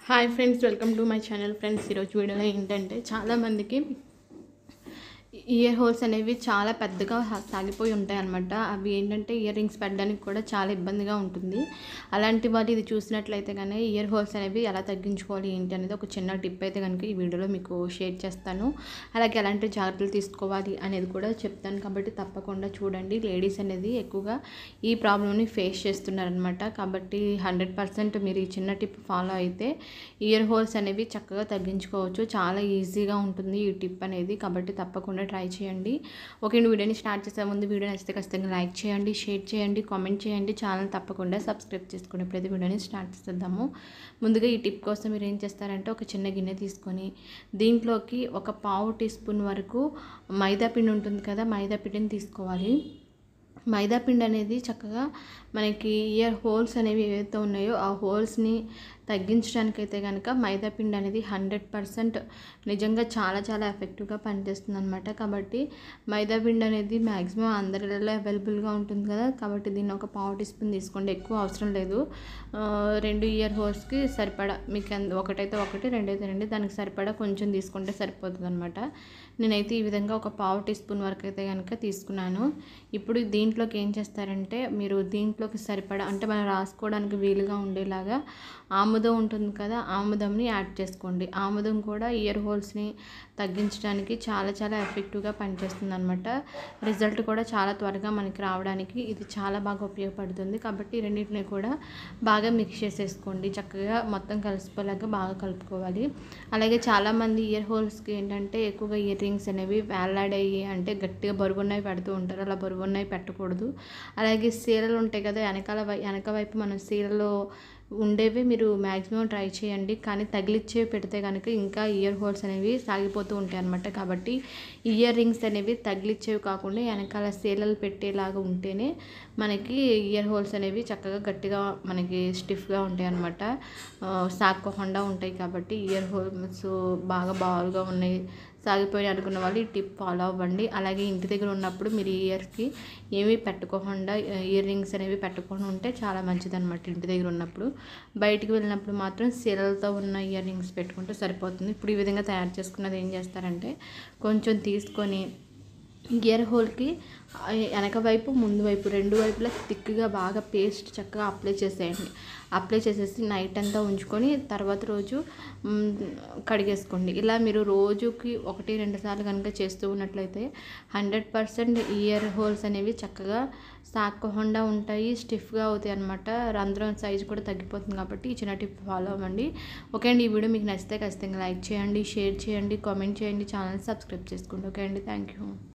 hi friends welcome to my channel friends ఈరోజు వీడియోలో ఏంటంటే చాలామందికి ఇయర్ హోల్స్ అనేవి చాలా పెద్దగా హ- సాగిపోయి ఉంటాయి అనమాట అవి ఏంటంటే ఇయర్ రింగ్స్ పెట్టడానికి కూడా చాలా ఇబ్బందిగా ఉంటుంది అలాంటి వాళ్ళు ఇది చూసినట్లయితే కానీ ఇయర్ హోల్స్ అనేవి ఎలా తగ్గించుకోవాలి ఏంటి అనేది ఒక చిన్న టిప్ అయితే కనుక ఈ వీడియోలో మీకు షేర్ చేస్తాను అలాగే ఎలాంటి జాగ్రత్తలు తీసుకోవాలి అనేది కూడా చెప్తాను కాబట్టి తప్పకుండా చూడండి లేడీస్ అనేది ఎక్కువగా ఈ ప్రాబ్లమ్ని ఫేస్ చేస్తున్నారనమాట కాబట్టి హండ్రెడ్ పర్సెంట్ మీరు ఈ చిన్న టిప్ ఫాలో అయితే ఇయర్ హోల్స్ అనేవి చక్కగా తగ్గించుకోవచ్చు చాలా ఈజీగా ఉంటుంది ఈ టిప్ అనేది కాబట్టి తప్పకుండా ట్రై చేయండి ఓకే వీడియోని స్టార్ట్ చేసే ముందు వీడియో నచ్చితే ఖచ్చితంగా లైక్ చేయండి షేర్ చేయండి కామెంట్ చేయండి ఛానల్ తప్పకుండా సబ్స్క్రైబ్ చేసుకుని ప్రతి వీడియోని స్టార్ట్ చేద్దాము ముందుగా ఈ టిప్ కోసం మీరు ఏం చేస్తారంటే ఒక చిన్న గిన్నె తీసుకొని దీంట్లోకి ఒక పావు టీ స్పూన్ వరకు మైదా పిండి ఉంటుంది కదా మైదా పిండిని తీసుకోవాలి మైదా పిండి అనేది చక్కగా మనకి ఇయర్ హోల్స్ అనేవి ఏవైతే ఉన్నాయో ఆ హోల్స్ని తగ్గించడానికైతే కనుక మైదా పిండి అనేది హండ్రెడ్ పర్సెంట్ నిజంగా చాలా చాలా ఎఫెక్టివ్గా పనిచేస్తుంది అనమాట కాబట్టి మైదా పిండి అనేది మ్యాక్సిమం అందరిలో అవైలబుల్గా ఉంటుంది కదా కాబట్టి దీన్ని ఒక పావు టీ స్పూన్ తీసుకోండి ఎక్కువ అవసరం లేదు ఆ, రెండు ఇయర్ హోల్స్కి సరిపడా మీకు ఎంత- ఒకటైతే ఒకటి రెండైతే రెండు దానికి సరిపడా కొంచెం తీసుకుంటే సరిపోతుంది అనమాట నేనైతే ఈ విధంగా ఒక పావు టీ స్పూన్ వరకు అయితే కనుక తీసుకున్నాను ఇప్పుడు దీంట్లోకి ఏం చేస్తారంటే మీరు దీంట్లోకి సరిపడా అంటే మనం రాసుకోవడానికి వీలుగా ఉండేలాగా ఆముదం ఉంటుంది కదా ఆముదంని యాడ్ చేసుకోండి ఆముదం కూడా ఇయర్ హోల్స్ని తగ్గించడానికి చాలా చాలా ఎఫెక్టివ్గా పనిచేస్తుంది అనమాట రిజల్ట్ కూడా చాలా త్వరగా మనకి రావడానికి ఇది చాలా బాగా ఉపయోగపడుతుంది కాబట్టి ఈ రెండింటిని కూడా బాగా మిక్స్ చేసేసుకోండి చక్కగా మొత్తం కలిసిపోయేలాగా బాగా కలుపుకోవాలి అలాగే చాలామంది ఇయర్ హోల్స్కి ఏంటంటే ఎక్కువగా ఇయర్ రింగ్స్ అనేవి వేలాడయ్యి అంటే గట్టిగా బరువున్నవి పెడుతూ ఉంటారు అలా బరువున్నవి పెట్టకూడదు అలాగే సీరలు ఉంటాయి కదా వెనకాల వై వెనక వైపు మనం సీరలో ఉండేవి మీరు మ్యాక్సిమం ట్రై చేయండి కానీ తగిలిచ్చేవి పెడితే కనుక ఇంకా ఇయర్ హోల్స్ అనేవి సాగిపోతూ ఉంటాయి అన్నమాట కాబట్టి ఇయర్ రింగ్స్ అనేవి తగిలిచ్చేవి కాకుండా వెనకాల సీలలు పెట్టేలాగా ఉంటేనే మనకి ఇయర్ హోల్స్ అనేవి చక్కగా గట్టిగా మనకి స్టిఫ్గా ఉంటాయి అన్నమాట ఆ, సాక్కోకుండా ఉంటాయి కాబట్టి ఇయర్ హోల్స్ బాగా బారుగా ఉన్నాయి సాగిపోయి అనుకున్న వాళ్ళు ఈ టిప్ ఫాలో అవ్వండి అలాగే ఇంటి దగ్గర ఉన్నప్పుడు మీరు ఇయర్స్కి ఏమీ పెట్టుకోకుండా ఇయర్ రింగ్స్ అనేవి పెట్టుకొని ఉంటే చాలా మంచిదన్నమాట ఇంటి దగ్గర ఉన్నప్పుడు బయటికి వెళ్ళినప్పుడు మాత్రం సీరలతో ఉన్న ఇయర్ రింగ్స్ పెట్టుకుంటే సరిపోతుంది ఇప్పుడు ఈ విధంగా తయారు చేసుకున్నది ఏం చేస్తారంటే కొంచెం తీసుకొని ఇయర్ హోల్కి వెనక వైపు ముందు వైపు రెండు వైపులా థిక్గా బాగా పేస్ట్ చక్కగా అప్లై చేసేయండి అప్లై చేసేసి నైట్ అంతా ఉంచుకొని తర్వాత రోజు మ్, కడిగేసుకోండి ఇలా మీరు రోజుకి ఒకటి రెండు సార్లు కనుక చేస్తూ ఉన్నట్లయితే హండ్రెడ్ పర్సెంట్ ఇయర్ హోల్స్ అనేవి చక్కగా సాక్కోకుండా ఉంటాయి స్టిఫ్గా అవుతాయి అనమాట రంధ్రం సైజు కూడా తగ్గిపోతుంది కాబట్టి ఈ చిన్న టిప్ ఫాలో అవ్వండి ఓకే అండి ఈ వీడియో మీకు నచ్చితే ఖచ్చితంగా లైక్ చేయండి షేర్ చేయండి కామెంట్ చేయండి ఛానల్ సబ్స్క్రైబ్ చేసుకోండి ఓకే అండి థ్యాంక్ యూ